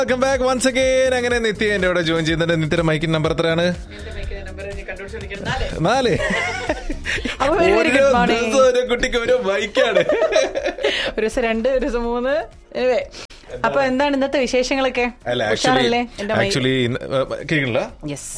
Welcome back once again അങ്ങനെ നിത്യ എന്റെ കൂടെ ജോയിൻ ചെയ്യുന്നുണ്ട് നിത്യയുടെ മൈക്കിൻ നമ്പർ എത്രയാണ് നാല് അപ്പൊ very, very ഓരോ good morning. ദിവസവും ഓരോ കുട്ടിക്ക് ഓരോ ബൈക്കാണ് ഒരു ദിവസം രണ്ട് ഒരു ദിവസം മൂന്ന് anyway. അപ്പൊ എന്താണ് ഇന്നത്തെ വിശേഷങ്ങളൊക്കെ അല്ല ആക്ച്വലി ഉഷാറല്ലേ എന്റെ മൈ ആക്ച്വലി കേൾക്കണില്ല യെസ്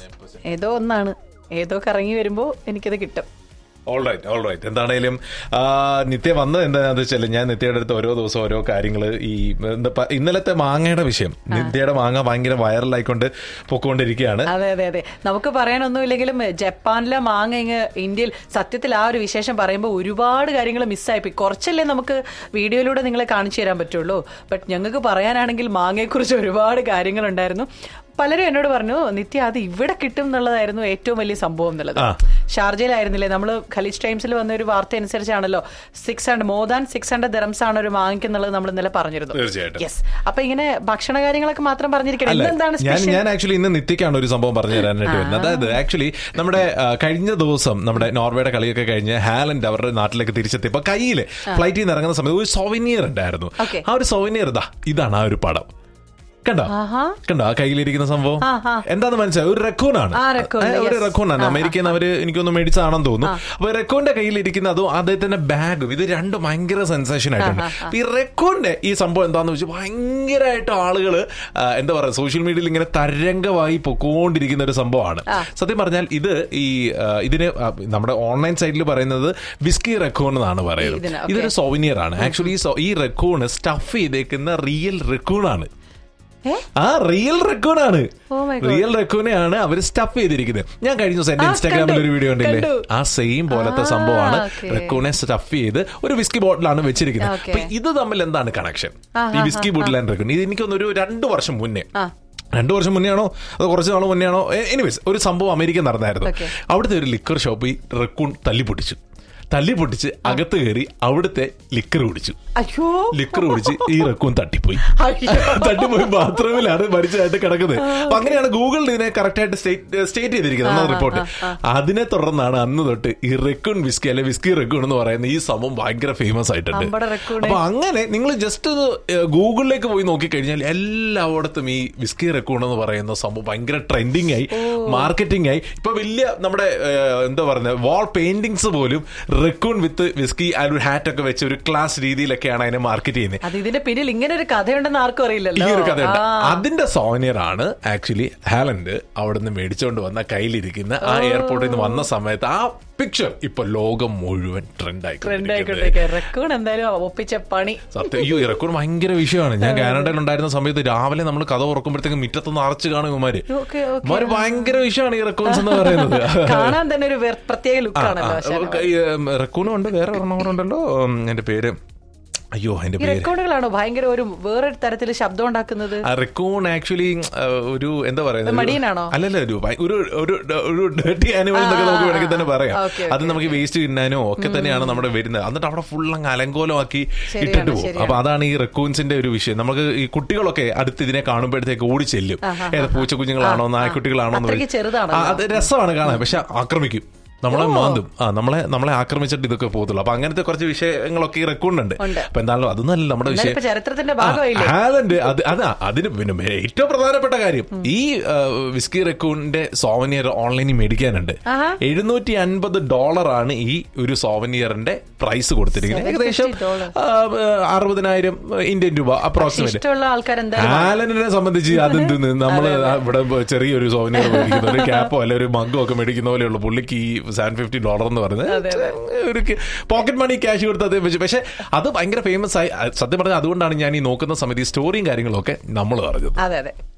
ഏതോ ഒന്നാണ് ഏതോ കറങ്ങി വരുമ്പോ എനിക്കത് കിട്ടും ഓൾ റൈറ്റ് ഓൾ റൈറ്റ് എന്താണേലും ആ, നിത്യ വന്നത് എന്താണെന്ന് വെച്ചാൽ ഞാൻ നിത്യയുടെ അടുത്ത് ഓരോ ദിവസം ഓരോ കാര്യങ്ങൾ ഈ എന്താ പ- ഇന്നലത്തെ മാങ്ങയുടെ വിഷയം നിത്യയുടെ മാങ്ങ ഭയങ്കര വൈറലായിക്കൊണ്ട് പൊക്കോണ്ടിരിക്കുകയാണ് അതെ അതെ അതെ നമുക്ക് പറയാനൊന്നുമില്ലെങ്കിലും ജപ്പാനിലെ മാങ്ങ ഇങ്ങ് ഇന്ത്യയിൽ സത്യത്തിൽ ആ ഒരു വിശേഷം പറയുമ്പോൾ ഒരുപാട് കാര്യങ്ങൾ മിസ്സായിപ്പോയി കുറച്ചല്ലേ നമുക്ക് വീഡിയോയിലൂടെ നിങ്ങളെ കാണിച്ചു തരാൻ പറ്റുള്ളൂ ബട്ട് ഞങ്ങൾക്ക് പറയാനാണെങ്കിൽ മാങ്ങയെക്കുറിച്ച് ഒരുപാട് കാര്യങ്ങളുണ്ടായിരുന്നു പലരും എന്നോട് പറഞ്ഞു നിത്യ അത് ഇവിടെ കിട്ടും എന്നുള്ളതായിരുന്നു ഏറ്റവും വലിയ സംഭവം എന്നുള്ളത് ആ. ഷാർജയിലായിരുന്നില്ലേ നമ്മൾ ഖലീജ് ടൈംസിൽ വന്ന ഒരു വാർത്ത അനുസരിച്ചാണല്ലോ six hundred more than six hundred ദറംസ് ആണ് ഒരു മാങ്ങിക്കുന്നുള്ളത് നമ്മൾ ഇന്നലെ പറഞ്ഞിരുന്നു തീർച്ചയായിട്ടും. യെസ് അപ്പൊ ഇങ്ങനെ ഭക്ഷണ കാര്യങ്ങളൊക്കെ മാത്രം പറഞ്ഞിരിക്കണം അല്ല ഇന്നെന്താണ് ഞാൻ സ്പെഷ്യൽ ഞാൻ ആക്ച്വലി ഇന്ന് നിത്യക്കാണ് ഒരു സംഭവം പറഞ്ഞു തരാനായിട്ട് വരുന്നത് അതായത് ആക്ച്വലി നമ്മുടെ ആ, കഴിഞ്ഞ ദിവസം നമ്മുടെ നോർവേയുടെ കളിയൊക്കെ കഴിഞ്ഞ് ഹാലൻഡ് അവരുടെ നാട്ടിലേക്ക് തിരിച്ചെത്തിയപ്പോ കയ്യിൽ ഫ്ലൈറ്റിൽ നിന്ന് ഇറങ്ങുന്ന സമയത്ത് ഒരു സോവിനിയർ ഉണ്ടായിരുന്നു Okay. ആ ഒരു സോവിനിയർ ഇതാ ഇതാണ് ആ ഒരു പടം കണ്ടോ ആഹാ. കണ്ടോ ആ കയ്യിലിരിക്കുന്ന സംഭവം ആ, ആ. എന്താന്ന് മനസ്സിലായി ഒരു റെക്കോണാണ് ആ, raccoon, ഒരു yes. റെക്കോണാണ് അമേരിക്കയിൽ നിന്ന് അവര് എനിക്കൊന്ന് മേടിച്ചതാണെന്ന് തോന്നുന്നു അപ്പൊ റെക്കോണിന്റെ കയ്യിലിരിക്കുന്ന അതും അദ്ദേഹത്തിന്റെ ബാഗും ഇത് രണ്ടും ഭയങ്കര സെൻസേഷൻ ആയിട്ടുണ്ട് അപ്പൊ ഈ റെക്കോണിന്റെ ഈ സംഭവം എന്താന്ന് വെച്ചാൽ ഭയങ്കരമായിട്ട് ആളുകള് ആ, എന്താ പറയാ സോഷ്യൽ മീഡിയയിൽ ഇങ്ങനെ തരംഗമായി പൊക്കോണ്ടിരിക്കുന്ന ഒരു സംഭവമാണ് സത്യം പറഞ്ഞാൽ ഇത് ഈ ആ, ഇതിന് ആ, നമ്മുടെ ഓൺലൈൻ സൈറ്റിൽ പറയുന്നത് വിസ്കി റെക്കോൺ എന്നാണ് പറയുന്നത് ഇതിന്, okay. ഇതൊരു സോവിനിയർ ആണ് ആക്ച്വലി ഈ റെക്കോണ് സ്റ്റഫ് ചെയ്തേക്കുന്ന റിയൽ റെക്കോൺ ആണ് ഏ? ആ റിയൽ റെക്കോൺ ആണ് Oh my God. റിയൽ റെക്കോനെയാണ് അവർ സ്റ്റഫ് ചെയ്തിരിക്കുന്നത് ഞാൻ കഴിഞ്ഞ ദിവസം എന്റെ ആ, ഇൻസ്റ്റാഗ്രാമിൽ കണ്ടു, ഒരു വീഡിയോ ഉണ്ടല്ലേ കണ്ടു. ആ സെയിം പോലത്തെ ആ, സംഭവമാണ് okay. റെക്കോനെ സ്റ്റഫ് ചെയ്ത് ഒരു വിസ്കി ബോട്ടിലാണ് വെച്ചിരിക്കുന്നത് Okay. അപ്പൊ ഇത് തമ്മിൽ എന്താണ് കണക്ഷൻ ആ, ഈ ആ, വിസ്കി ബോട്ടിൽ ആൻഡ് റെക്കോൺ ഇത് എനിക്കൊന്നൊരു രണ്ടു വർഷം മുന്നേ ആ. രണ്ടു വർഷം മുന്നേ ആണോ അത് കുറച്ച് നാൾ മുന്നേ ആണോ എനിവേസ് ഒരു സംഭവം അമേരിക്ക നടന്നായിരുന്നു Okay. അവിടുത്തെ ഒരു ലിക്കർ ഷോപ്പിൽ റെക്കൂൺ തല്ലി പൊട്ടിച്ചു തല്ലി പൊട്ടിച്ച് അകത്ത് കയറി അവിടുത്തെ ലിക്കർ കുടിച്ചു അയ്യോ ലിക്കർ കുടിച്ച് ഈ റെക്കൂൺ തട്ടിപ്പോയി അയ്യോ. തട്ടിപ്പോയി ബാത്റൂമിലാണ് മരിച്ചതായിട്ട് കിടക്കുന്നത് അപ്പൊ അങ്ങനെയാണ് ഗൂഗിളിൽ ഇതിനെ കറക്റ്റ് ആയിട്ട് സ്റ്റേറ്റ് ചെയ്തിരിക്കുന്നത് റിപ്പോർട്ട് അതിനെ തുടർന്നാണ് അന്ന് തൊട്ട് ഈ റെക്കൂൺ വിസ്കി അല്ലെ വിസ്കി റെക്കൂൺ എന്ന് പറയുന്ന ഈ സംഭവം ഭയങ്കര ഫേമസ് ആയിട്ടുണ്ട് അമ്പട raccoon. അപ്പൊ അങ്ങനെ നിങ്ങൾ ജസ്റ്റ് ഒന്ന് ഏഹ്, ഗൂഗിളിലേക്ക് പോയി നോക്കിക്കഴിഞ്ഞാൽ എല്ലായിടത്തും ഈ വിസ്കി റെക്കൂൺ എന്ന് പറയുന്ന സംഭവം ഭയങ്കര ട്രെൻഡിങ് ആയി മാർക്കറ്റിംഗ് ആയി ഇപ്പൊ വലിയ നമ്മുടെ ഏഹ്, എന്താ പറയുന്നത് വാൾ പെയിന്റിങ്സ് പോലും റെക്കൂൺ വിത്ത് വിസ്കി ആ ഒരു ഹാറ്റ് ഒക്കെ വെച്ച് ഒരു ക്ലാസ് രീതിയിലൊക്കെയാണ് അതിനെ മാർക്കറ്റ് ചെയ്യുന്നത് അത് ഇതിന്റെ പിന്നിൽ ഇങ്ങനെ ഒരു കഥയുണ്ടെന്ന് ആർക്കും ഈ അറിയില്ലല്ലോ ഒരു കഥയുണ്ട് ആ. അതിന്റെ സോനിയർ ആണ് ആക്ച്വലി ഹാലൻഡ് അവിടെ നിന്ന് മേടിച്ചുകൊണ്ട് വന്ന കയ്യിലിരിക്കുന്ന ആ എയർപോർട്ടിൽ നിന്ന് വന്ന സമയത്ത് ആ പിക്ചർ ഇപ്പൊ ലോകം മുഴുവൻ ട്രെൻഡ് ട്രെൻഡ് ആയിക്കൊണ്ടിരിക്കുന്നത് ആയിക്കൊണ്ടിരിക്കുക റെക്കോൺ എന്തായാലും ഒപ്പിച്ച പണി സത്യം അയ്യോ ഇറക്കൂൺ ഭയങ്കര വിഷയമാണ് ഞാൻ കാനഡയിൽ ഉണ്ടായിരുന്ന സമയത്ത് രാവിലെ നമ്മൾ കഥ ഉറക്കുമ്പോഴത്തേക്ക് മുറ്റത്തൊന്ന് അറച്ചു കാണും ഇവന്മാര് ഓക്കെ ഓക്കെ ഇവന്മാര് ഭയങ്കര വിഷയമാണ് ഈ റെക്കോൺസ് എന്ന് പറയുന്നത് കാണാൻ തന്നെ ഒരു വേ- പ്രത്യേക ലുക്കാണല്ലോ റെക്കൂണും ഉണ്ട് വേറെ ഒരെണ്ണം കൂടെ ഉണ്ടല്ലോ ഉം, എന്റെ പേര് അയ്യോ എന്റെ ഈ പേര് റെക്കോർഡുകളാണോ ഭയങ്കര ഒരു വേറൊരു തരത്തിൽ ശബ്ദം ഉണ്ടാക്കുന്നത് ആ റെക്കൂൺ ആക്ച്വലി ഒരു എന്താ പറയുന്നത് ഒരു- മടിയനാണോ? അല്ലല്ല ഒരു ഭയ- ഒരു ഒരു ഒരു ഡേർട്ടി ആനിമൽ എന്നൊക്കെ നമുക്ക് വേണമെങ്കിൽ തന്നെ പറയാം ഓക്കെ, അത് നമുക്ക് വേസ്റ്റ് തിന്നാനോ ഒക്കെ തന്നെയാണ് നമ്മുടെ വരുന്നത് എന്നിട്ട് അവിടെ ഫുൾ അങ്ങ് അലങ്കോലമാക്കി ശരിയാണ്, ഇട്ടിട്ട് പോകും ശരിയാണ്. അപ്പൊ അതാണ് ഈ റെക്കൂൻസിന്റെ ഒരു വിഷയം നമുക്ക് ഈ കുട്ടികളൊക്കെ അടുത്ത് ഇതിനെ കാണുമ്പോഴത്തേക്ക് ഓടി ചെല്ലും ഏത് പൂച്ചക്കുഞ്ഞുങ്ങളാണോ നായ്ക്കുട്ടികളാണോ എന്ന് അത്രയ്ക്ക് പറയും. ചെറുതാണല്ലോ. ആ, അത് രസമാണ് കാണാൻ പക്ഷെ ആക്രമിക്കും നമ്മളെ മാന്തും ആ നമ്മളെ നമ്മളെ ആക്രമിച്ചിട്ട് ഇതൊക്കെ പോകത്തുള്ളൂ അപ്പൊ അങ്ങനത്തെ കുറച്ച് വിഷയങ്ങളൊക്കെ ഈ റെക്കോർഡുണ്ട് ഉണ്ട്. അപ്പൊ എന്തായാലും അതൊന്നല്ല നമ്മുടെ എന്നാലും വിഷയം ഇപ്പൊ ചരിത്രത്തിന്റെ ഭാഗമായില്ലേ ഹാലൻഡ് അത് അതാ അതിന് പിന്നെ ഏറ്റവും പ്രധാനപ്പെട്ട കാര്യം ഈ ആ, വിസ്കി റെക്കൂണിന്റെ സോവനിയർ ഓൺലൈനിൽ മേടിക്കാനുണ്ട് ആഹാ. എഴുന്നൂറ്റി അൻപത് ഡോളർ ആണ് ഈ ഒരു സോവനിയറിന്റെ പ്രൈസ് കൊടുത്തിരിക്കുന്നത് ഏകദേശം $750 ആ, ആ, അറുപതിനായിരം ഇന്ത്യൻ രൂപ അപ്രോക്സിമേറ്റ് ഇഷ്ടമുള്ള ആൾക്കാർ എന്തായാലും ഹാലൻഡിനെ സംബന്ധിച്ച് അതെന്ത് നമ്മള് ഇവിടെ ചെറിയൊരു സോവനിയർ മേടിക്കുന്ന ഒരു ക്യാപ്പോ അല്ലെ ഒരു മഗ്ഗോ ഒക്കെ മേടിക്കുന്ന പോലെയുള്ളൂ പുള്ളിക്ക് ഈ സെവൻ ഫിഫ്റ്റി ഡോളർ എന്ന് പറയുന്നത് ഒരു പോക്കറ്റ് മണി ക്യാഷ് കൊടുത്ത് അതേ വെച്ച് പക്ഷെ അത് ഭയങ്കര ഫേമസ് ആയി സത്യം പറഞ്ഞാൽ അതുകൊണ്ടാണ് ഞാൻ ഈ നോക്കുന്ന സമയത്ത് ഈ സ്റ്റോറിയും കാര്യങ്ങളും ഒക്കെ നമ്മൾ അറിഞ്ഞത് അതെ അതെ